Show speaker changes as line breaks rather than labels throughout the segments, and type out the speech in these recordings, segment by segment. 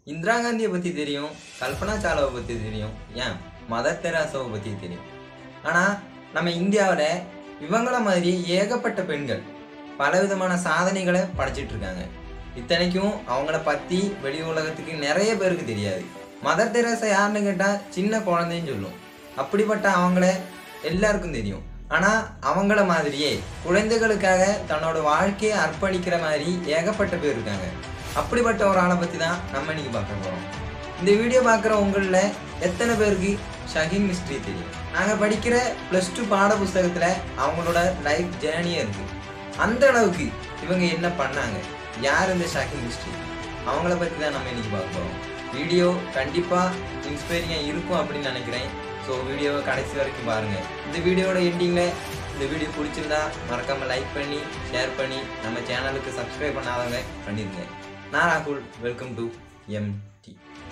இந்திரா காந்தியை பற்றி தெரியும் கல்பனா சாவ்லாவை பற்றி தெரியும் ஏன் மதர் தெராசாவை பற்றி தெரியும் ஆனால் நம்ம இந்தியாவில் இவங்கள மாதிரி ஏகப்பட்ட பெண்கள் பலவிதமான சாதனைகளை படைச்சிட்டு இருக்காங்க இத்தனைக்கும் அவங்கள பற்றி வெளி உலகத்துக்கு நிறைய பேருக்கு தெரியாது மதர் தெரேசா யாருன்னு கேட்டால் சின்ன குழந்தைன்னு சொல்லும் அப்படிப்பட்ட அவங்கள எல்லாருக்கும் தெரியும் ஆனால் அவங்கள மாதிரியே குழந்தைகளுக்காக தன்னோட வாழ்க்கையை அர்ப்பணிக்கிற மாதிரி ஏகப்பட்ட பேர் இருக்காங்க அப்படிப்பட்ட ஒரு ஆளை பற்றி தான் நம்ம இன்னைக்கு பார்க்க போகிறோம் இந்த வீடியோ பார்க்குற உங்களில் எத்தனை பேருக்கு ஷஹீன் மிஸ்ட்ரி தெரியும் நாங்கள் படிக்கிற ப்ளஸ் டூ பாட புஸ்தகத்தில் அவங்களோட லைஃப் ஜேர்னியே இருக்குது அந்த அளவுக்கு இவங்க என்ன பண்ணாங்க யார் இந்த ஷாக்கிங் மிஸ்ட்ரி அவங்கள பற்றி தான் நம்ம இன்னைக்கு பார்க்க போகிறோம் வீடியோ கண்டிப்பாக இன்ஸ்பைரிங்காக இருக்கும் அப்படின்னு நினைக்கிறேன் ஸோ வீடியோவை கடைசி வரைக்கும் பாருங்கள் இந்த வீடியோட எண்டிங்கில் இந்த வீடியோ பிடிச்சிருந்தா மறக்காமல் லைக் பண்ணி ஷேர் பண்ணி நம்ம சேனலுக்கு சப்ஸ்கிரைப் பண்ணாதவங்க பண்ணிடுங்க நான் ராகுல் welcome to MT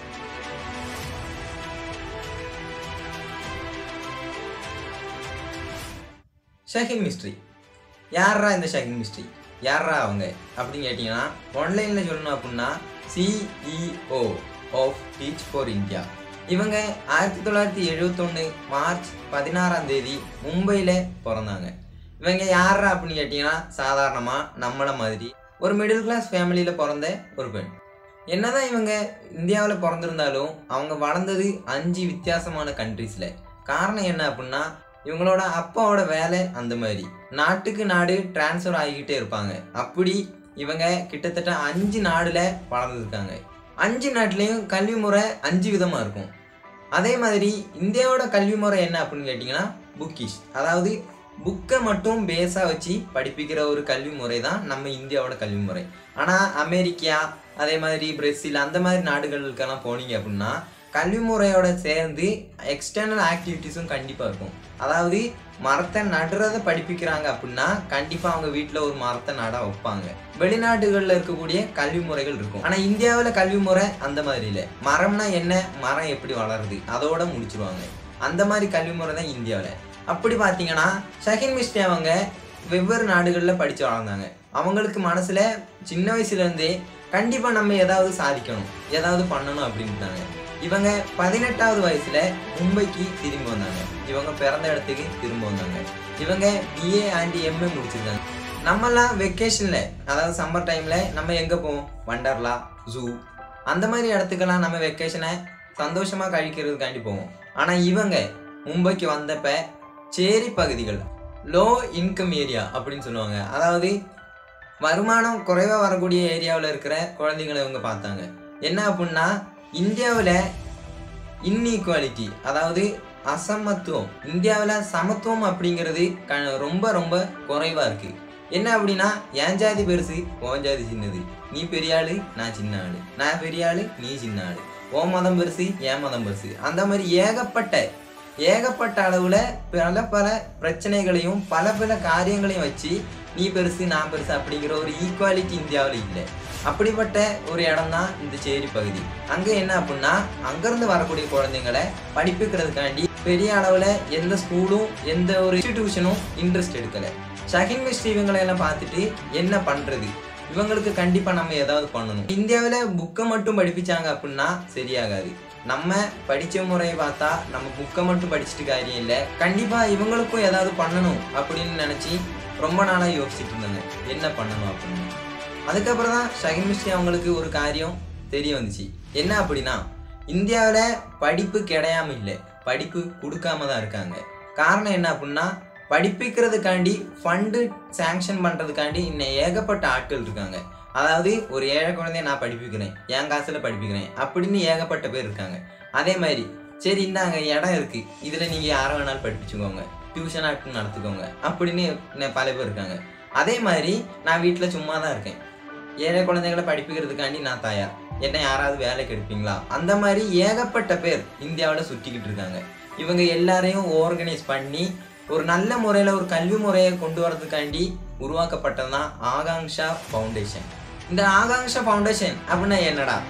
Shaheen Mistri யாரா இந்த ஷஹின் மிஸ்ட்ரி யாரா அவங்க அப்படின்னு கேட்டிங்கன்னா ஆன்லைனில் சொல்லணும் அப்படின்னா CEO of Teach for India இவங்க ஆயிரத்தி தொள்ளாயிரத்தி எழுபத்தொன்று மார்ச் பதினாறாம் தேதி மும்பையில் பிறந்தாங்க இவங்க யாரா அப்படின்னு கேட்டிங்கன்னா சாதாரணமாக நம்மளை மாதிரி ஒரு மிடில் கிளாஸ் ஃபேமிலியில் பிறந்த ஒரு பெண் என்னதான் இவங்க இந்தியாவில் பிறந்திருந்தாலும் அவங்க வளர்ந்தது அஞ்சு வித்தியாசமான கண்ட்ரீஸில் காரணம் என்ன அப்படின்னா இவங்களோட அப்பாவோட வேலை அந்த மாதிரி நாட்டுக்கு நாடு டிரான்ஸ்ஃபர் ஆகிக்கிட்டே இருப்பாங்க அப்படி இவங்க கிட்டத்தட்ட அஞ்சு நாடுல வளர்ந்துருக்காங்க அஞ்சு நாட்டிலையும் கல்வி முறை அஞ்சு விதமாக இருக்கும் அதே மாதிரி இந்தியாவோட கல்வி முறை என்ன அப்படின்னு கேட்டிங்கன்னா புக்கிஷ் அதாவது புக்கை மட்டும் பேஸாக வச்சு படிப்பிக்கிற ஒரு கல்வி முறை தான் நம்ம இந்தியாவோட கல்வி முறை ஆனால் அமெரிக்கா அதே மாதிரி பிரேசில் அந்த மாதிரி நாடுகளுக்கெல்லாம் போனீங்க அப்படின்னா கல்வி முறையோட சேர்ந்து எக்ஸ்டர்னல் ஆக்டிவிட்டீஸும் கண்டிப்பாக இருக்கும் அதாவது மரத்தை நடுறதை படிப்பிக்கிறாங்க அப்படின்னா கண்டிப்பாக அவங்க வீட்டில் ஒரு மரத்தை நட வைப்பாங்க வெளிநாடுகளில் இருக்கக்கூடிய கல்வி முறைகள் இருக்கும் ஆனால் இந்தியாவில் கல்வி முறை அந்த மாதிரி இல்லை மரம்னா என்ன மரம் எப்படி வளருது அதோட முடிச்சிருவாங்க அந்த மாதிரி கல்வி முறை தான் இந்தியாவில் அப்படி பார்த்தீங்கன்னா ஷஹின் மிஸ்டி அவங்க வெவ்வேறு நாடுகளில் படித்து வளர்ந்தாங்க அவங்களுக்கு மனசில் சின்ன வயசுலேருந்தே கண்டிப்பாக நம்ம ஏதாவது சாதிக்கணும் ஏதாவது பண்ணணும் அப்படின்ட்டாங்க இவங்க பதினெட்டாவது வயசுல மும்பைக்கு திரும்பி வந்தாங்க இவங்க பிறந்த இடத்துக்கு திரும்ப வந்தாங்க இவங்க பிஏ அண்ட் எம்ஏ முடிச்சிருக்காங்க நம்மலாம் வெக்கேஷன்ல அதாவது சம்மர் டைம்ல நம்ம எங்க போவோம் வண்டர்லா ஜூ அந்த மாதிரி இடத்துக்கெல்லாம் நம்ம வெக்கேஷனை சந்தோஷமா கழிக்கிறதுக்காண்டி போவோம் ஆனா இவங்க மும்பைக்கு வந்தப்ப சேரி பகுதிகள் லோ இன்கம் ஏரியா அப்படின்னு சொல்லுவாங்க அதாவது வருமானம் குறைவாக வரக்கூடிய ஏரியாவில் இருக்கிற குழந்தைங்களை இவங்க பார்த்தாங்க என்ன அப்படின்னா இந்தியாவில் இன்இக்வாலிட்டி அதாவது அசமத்துவம் இந்தியாவில் சமத்துவம் அப்படிங்கிறது க ரொம்ப ரொம்ப குறைவாக இருக்குது என்ன அப்படின்னா என் ஜாதி பெருசு உன் ஜாதி சின்னது நீ பெரிய ஆளு நான் சின்ன ஆளு நான் பெரிய ஆளு நீ சின்ன ஆளு ஓ மதம் பெருசு என் மதம் பெருசு அந்த மாதிரி ஏகப்பட்ட ஏகப்பட்ட அளவில் பல பல பிரச்சனைகளையும் பல பல காரியங்களையும் வச்சு நீ பெருசு நான் பெருசு அப்படிங்கிற ஒரு ஈக்குவாலிட்டி இந்தியாவில் இல்லை அப்படிப்பட்ட ஒரு இடம் தான் இந்த சேரி பகுதி அங்கே என்ன அப்படின்னா அங்கேருந்து வரக்கூடிய குழந்தைங்களை படிப்புக்கிறதுக்காண்டி பெரிய அளவில் எந்த ஸ்கூலும் எந்த ஒரு இன்ஸ்டிடியூஷனும் இன்ட்ரெஸ்ட் எடுக்கலை ஷஹின் மிஸ்ட்ரி இவங்களை எல்லாம் பார்த்துட்டு என்ன பண்ணுறது இவங்களுக்கு கண்டிப்பாக நம்ம ஏதாவது பண்ணணும் இந்தியாவில் புக்கை மட்டும் படிப்பிச்சாங்க அப்படின்னா சரியாகாது நம்ம படித்த முறையை பார்த்தா நம்ம புக்கை மட்டும் படிச்சுட்டு காரியம் இல்லை கண்டிப்பாக இவங்களுக்கும் ஏதாவது பண்ணணும் அப்படின்னு நினச்சி ரொம்ப நாளாக யோசிச்சுட்டு இருந்தாங்க என்ன பண்ணணும் அப்படின்னு அதுக்கப்புறம் தான் ஷஹின் மிஸ்ட்ரி அவங்களுக்கு ஒரு காரியம் தெரிய வந்துச்சு என்ன அப்படின்னா இந்தியாவில் படிப்பு கிடையாம இல்லை படிப்பு கொடுக்காம தான் இருக்காங்க காரணம் என்ன அப்படின்னா படிப்பிக்கிறதுக்காண்டி ஃபண்டு சேங்ஷன் பண்ணுறதுக்காண்டி இன்னும் ஏகப்பட்ட ஆட்கள் இருக்காங்க அதாவது ஒரு ஏழை குழந்தைய நான் படிப்பிக்கிறேன் என் காசில் படிப்பிக்கிறேன் அப்படின்னு ஏகப்பட்ட பேர் இருக்காங்க அதே மாதிரி சரி இந்தாங்க இடம் இருக்குது இதில் நீங்கள் யாரை வேணாலும் படிப்பிச்சுக்கோங்க டியூஷன் ஆக்ட் நடத்துக்கோங்க அப்படின்னு இன்னும் பல பேர் இருக்காங்க அதே மாதிரி நான் வீட்டில் சும்மா தான் இருக்கேன் ஏழை குழந்தைகளை படிப்பிக்கிறதுக்காண்டி நான் தயார் என்ன யாராவது வேலைக்கு எடுப்பீங்களா அந்த மாதிரி ஏகப்பட்ட பேர் இந்தியாவில் சுற்றிக்கிட்டு இருக்காங்க இவங்க எல்லாரையும் ஆர்கனைஸ் பண்ணி ஒரு நல்ல முறையில் ஒரு கல்வி முறையை கொண்டு வரதுக்காண்டி உருவாக்கப்பட்டது தான் ஆகாங்ஷா ஃபவுண்டேஷன் இந்த ஆகாங்ஷா ஃபவுண்டேஷன் அப்படின்னா என்னடா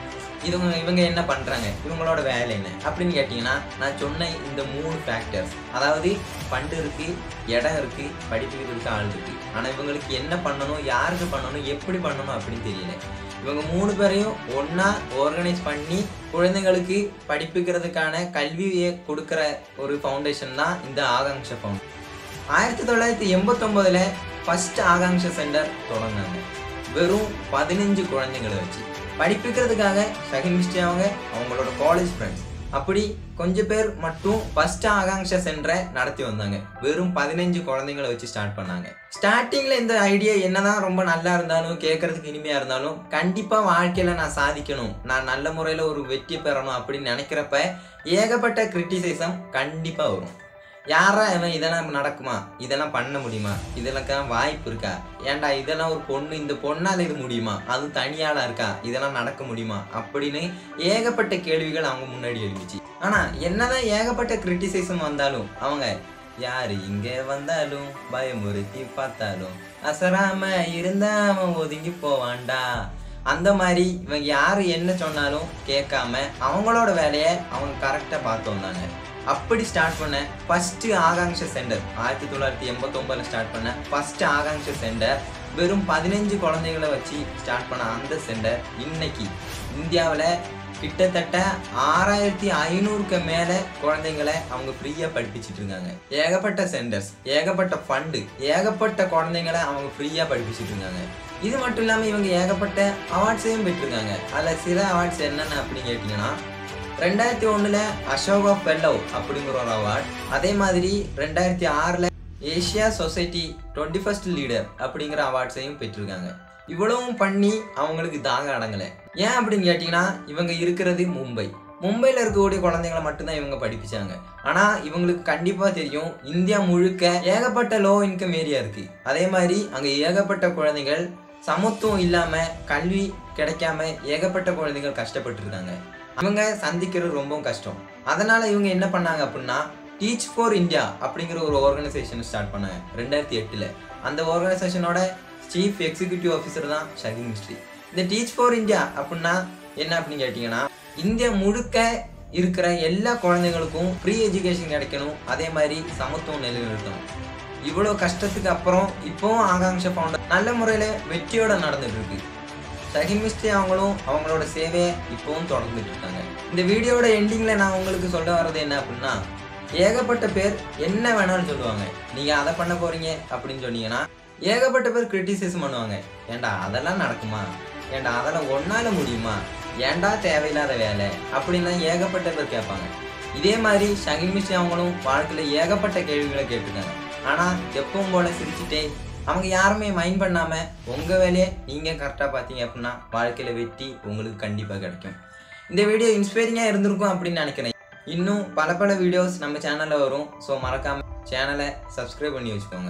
இவங்க இவங்க என்ன பண்ணுறாங்க இவங்களோட வேலை என்ன அப்படின்னு கேட்டிங்கன்னா நான் சொன்ன இந்த மூணு ஃபேக்டர்ஸ் அதாவது ஃபண்டு இருக்குது இடம் இருக்குது படிப்புக்கு ஆள் இருக்குது ஆனால் இவங்களுக்கு என்ன பண்ணணும் யாருக்கு பண்ணணும் எப்படி பண்ணணும் அப்படின்னு தெரியல இவங்க மூணு பேரையும் ஒன்றா ஆர்கனைஸ் பண்ணி குழந்தைங்களுக்கு படிப்புக்கிறதுக்கான கல்வியை கொடுக்குற ஒரு ஃபவுண்டேஷன் தான் இந்த ஆகாங்ஷ ஃபவுண்டேஷன் ஆயிரத்தி தொள்ளாயிரத்தி எண்பத்தொம்போதில் ஃபஸ்ட் ஆகாங்ஷ சென்டர் தொடங்கினாங்க வெறும் பதினஞ்சு குழந்தைங்களை வச்சு படிப்பிக்கிறதுக்காக ஷகின் மிஸ்டி அவங்க அவங்களோட காலேஜ் ஃப்ரெண்ட்ஸ் அப்படி கொஞ்சம் பேர் மட்டும் ஃபர்ஸ்ட் ஆகாங்ஷா சென்டரை நடத்தி வந்தாங்க வெறும் பதினஞ்சு குழந்தைங்களை வச்சு ஸ்டார்ட் பண்ணாங்க ஸ்டார்டிங்ல இந்த ஐடியா என்னதான் ரொம்ப நல்லா இருந்தாலும் கேட்கறதுக்கு இனிமையா இருந்தாலும் கண்டிப்பா வாழ்க்கையில நான் சாதிக்கணும் நான் நல்ல முறையில ஒரு வெற்றி பெறணும் அப்படின்னு நினைக்கிறப்ப ஏகப்பட்ட கிரிட்டிசைசம் கண்டிப்பா வரும் யாரா இவன் இதெல்லாம் நடக்குமா இதெல்லாம் பண்ண முடியுமா இதெல்லாம் வாய்ப்பு இருக்கா ஏன்டா இதெல்லாம் ஒரு பொண்ணு இந்த பொண்ணால் இது முடியுமா அது தனியாளா இருக்கா இதெல்லாம் நடக்க முடியுமா அப்படின்னு ஏகப்பட்ட கேள்விகள் அவங்க முன்னாடி எழுதிச்சு ஆனா என்னதான் ஏகப்பட்ட கிரிட்டிசைசம் வந்தாலும் அவங்க யாரு இங்க வந்தாலும் பயமுறுத்தி பார்த்தாலும் அசராம இருந்தா அவன் ஒதுங்கி போவான்டா அந்த மாதிரி இவங்க யாரு என்ன சொன்னாலும் கேட்காம அவங்களோட வேலையை அவங்க கரெக்டாக பார்த்து வந்தாங்க அப்படி ஸ்டார்ட் பண்ண ஃபர்ஸ்ட் ஆகாங்ஷ சென்டர் ஆயிரத்தி தொள்ளாயிரத்தி எண்பத்தொம்பதில் ஸ்டார்ட் பண்ண ஃபர்ஸ்ட் ஆகாங்ஷ சென்டர் வெறும் பதினஞ்சு குழந்தைகளை வச்சு ஸ்டார்ட் பண்ண அந்த சென்டர் இன்னைக்கு இந்தியாவில் கிட்டத்தட்ட ஆறாயிரத்தி ஐநூறுக்கு மேலே குழந்தைங்களை அவங்க ஃப்ரீயாக படிப்பிச்சிட்டு இருக்காங்க ஏகப்பட்ட சென்டர்ஸ் ஏகப்பட்ட ஃபண்டு ஏகப்பட்ட குழந்தைங்களை அவங்க ஃப்ரீயாக படிப்பிச்சிட்டு இருக்காங்க இது மட்டும் இல்லாமல் இவங்க ஏகப்பட்ட அவார்ட்ஸையும் பெற்றிருக்காங்க அதில் சில அவார்ட்ஸ் என்னென்ன அப்படின்னு கேட்டிங்கன்னா ரெண்டாயிரத்தி ஒன்றில் அசோகா ஃபெல்லோ அப்படிங்கிற ஒரு அவார்ட் அதே மாதிரி ரெண்டாயிரத்தி ஆறில் Asia Society twenty first leader அப்படிங்கிற அவார்ட்ஸையும் பெற்றிருக்காங்க இவ்வளவும் பண்ணி அவங்களுக்கு தாக அடங்கலை ஏன் அப்படின்னு கேட்டிங்கன்னா இவங்க இருக்கிறது மும்பை மும்பையில் இருக்கக்கூடிய குழந்தைங்களை மட்டும்தான் இவங்க படிப்பிச்சாங்க ஆனால் இவங்களுக்கு கண்டிப்பாக தெரியும் இந்தியா முழுக்க ஏகப்பட்ட லோ இன்கம் ஏரியா இருக்குது அதே மாதிரி அங்கே ஏகப்பட்ட குழந்தைகள் சமத்துவம் இல்லாமல் கல்வி கிடைக்காம ஏகப்பட்ட குழந்தைகள் கஷ்டப்பட்டு இருக்காங்க அவங்க சந்திக்கிறது ரொம்பவும் கஷ்டம் அதனால இவங்க என்ன பண்ணாங்க அப்படின்னா டீச் ஃபார் இந்தியா அப்படிங்கிற ஒரு ஆர்கனைசேஷன் ஸ்டார்ட் பண்ணாங்க ரெண்டாயிரத்தி எட்டில் அந்த ஆர்கனைசேஷனோட சீஃப் எக்ஸிக்யூட்டிவ் ஆஃபீஸர் தான் ஷகின் மிஸ்ட்ரி இந்த டீச் ஃபார் இந்தியா அப்படின்னா என்ன அப்படின்னு கேட்டிங்கன்னா இந்தியா முழுக்க இருக்கிற எல்லா குழந்தைங்களுக்கும் ஃப்ரீ எஜுகேஷன் கிடைக்கணும் அதே மாதிரி சமத்துவம் நிலைநிறுத்தணும் இவ்வளோ கஷ்டத்துக்கு அப்புறம் இப்போவும் ஆகாங்ஷா ஃபவுண்டர் நல்ல முறையில் வெற்றியோட நடந்துட்டு இருக்கு ஷகின் மிஸ்ட்ரி அவங்களும் அவங்களோட சேவையை இப்போவும் தொடர்ந்துட்டு இருக்காங்க இந்த வீடியோட எண்டிங்கில் நான் உங்களுக்கு சொல்ல வர்றது என்ன அப்படின்னா ஏகப்பட்ட பேர் என்ன வேணாலும் சொல்லுவாங்க நீங்கள் அதை பண்ண போறீங்க அப்படின்னு சொன்னீங்கன்னா ஏகப்பட்ட பேர் கிரிட்டிசைஸ் பண்ணுவாங்க ஏன்டா அதெல்லாம் நடக்குமா ஏன்டா அதெல்லாம் ஒன்னால முடியுமா ஏன்டா தேவையில்லாத வேலை அப்படின்லாம் ஏகப்பட்ட பேர் கேட்பாங்க இதே மாதிரி ஷகின் மிஸ்ட்ரி அவங்களும் வாழ்க்கையில் ஏகப்பட்ட கேள்விகளை கேட்டிருக்காங்க ஆனால் எப்பவும் போல சிரிச்சுட்டே அவங்க யாருமே மைண்ட் பண்ணாம உங்க வேலையை நீங்க கரெக்டாக பார்த்தீங்க அப்படின்னா வாழ்க்கையில வெற்றி உங்களுக்கு கண்டிப்பாக கிடைக்கும் இந்த வீடியோ இன்ஸ்பைரிங்காக இருந்திருக்கும் அப்படின்னு நினைக்கிறேன் இன்னும் பல பல வீடியோஸ் நம்ம சேனலில் வரும் ஸோ மறக்காம சேனலை சப்ஸ்கிரைப் பண்ணி வச்சுக்கோங்க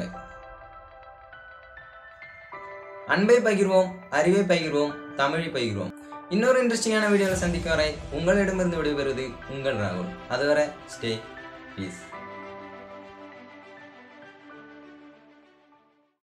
அன்பை பகிர்வோம் அறிவை பகிர்வோம் தமிழை பகிர்வோம் இன்னொரு இன்ட்ரெஸ்டிங்கான வீடியோவில் சந்திக்கும் வரை உங்களிடமிருந்து விடைபெறுவது உங்கள் ராகுல் அதுவரை ஸ்டே பீஸ்